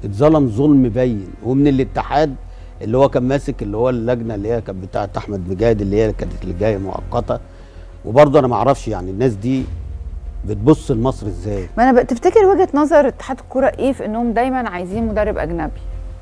اتظلم ظلم باين ومن الاتحاد اللي هو كان ماسك اللي هو اللجنه اللي هي كانت بتاعه احمد مجاهد اللي هي كانت اللي جايه مؤقته وبرضه انا ما اعرفش يعني الناس دي بتبص لمصر ازاي ما انا ب... تفتكر وجهه نظر اتحاد الكوره ايه في انهم دايما عايزين مدرب اجنبي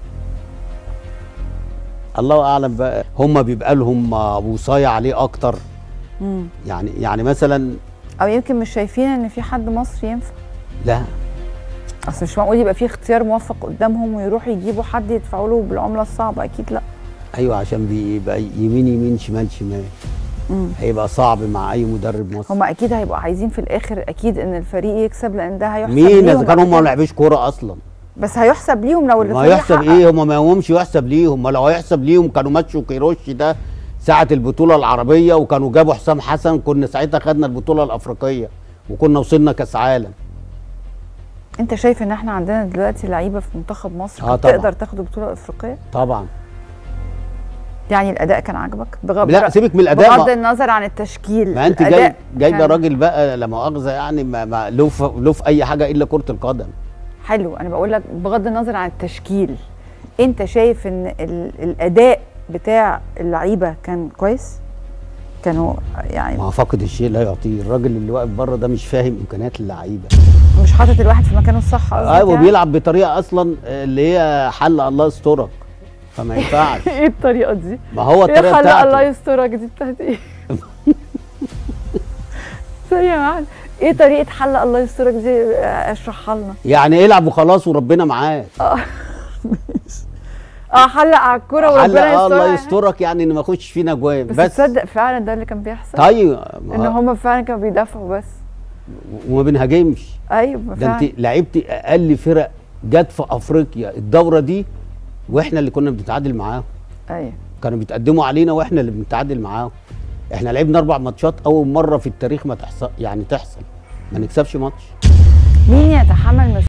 الله اعلم بقى هم بيبقى لهم وصايه عليه اكتر مم. يعني يعني مثلا او يمكن مش شايفين ان في حد مصري ينفع لا اصل مش معقول يبقى في اختيار موفق قدامهم ويروحوا يجيبوا حد يدفعوا له بالعمله الصعبه اكيد لا ايوه عشان بيبقى يمين يمين شمال شمال مم. هيبقى صعب مع اي مدرب مصري هم اكيد هيبقوا عايزين في الاخر اكيد ان الفريق يكسب لان ده هيحسب مين ليهم اذا كانوا هم ما بعد كده. لعبوش كوره اصلا بس هيحسب ليهم لو ما الفريق يحسب حقق. ايه هم ما يهمهمش يحسب ليهم ما لو هيحسب ليهم كانوا ماتشوا كيروش ده ساعه البطوله العربيه وكانوا جابوا حسام حسن كنا ساعتها خدنا البطوله الافريقيه وكنا وصلنا كاس عالم انت شايف ان احنا عندنا دلوقتي لعيبه في منتخب مصر آه كانت طبعا. تقدر تاخد البطوله الافريقيه طبعا يعني الاداء كان عاجبك بغ... لا سيبك من الاداء بغض ما, النظر عن التشكيل ما انت الأداء جاي جايبه كان راجل بقى لا مؤاخذه يعني ما, ما له في له في اي حاجه الا كره القدم حلو انا بقول لك بغض النظر عن التشكيل انت شايف ان ال... الاداء بتاع اللعيبه كان كويس كانوا يعني ما فاقد الشيء لا يعطيه الراجل اللي واقف بره ده مش فاهم امكانيات اللعيبه مش حاطط الواحد في مكانه الصح قصدك ايوه يعني؟ بيلعب بطريقه اصلا اللي هي حل الله يسترك فما ينفعش ايه الطريقه دي؟ ما هو ايه الطريقه خلق الله بتاعته يسترك دي بتاعت ايه؟ ثانية واحدة ايه طريقة حل الله يسترك دي اشرحها لنا يعني يلعب وخلاص وربنا معاه اه حلق على الكورة حل وربنا آه الله يسترك يسترك يعني ان ما يخش فينا جوان بس, بس تصدق فعلا ده اللي كان بيحصل طيب ان ما- هم فعلا كانوا بيدافعوا بس وما بنهاجمش ايوه ده فعلا انت لعبتي اقل فرق جت في افريقيا الدوره دي واحنا اللي كنا بنتعادل معاهم ايوه كانوا بيتقدموا علينا واحنا اللي بنتعادل معاهم احنا لعبنا اربع ماتشات اول مره في التاريخ ما تحصل يعني تحصل ما نكسبش ماتش مين يتحمل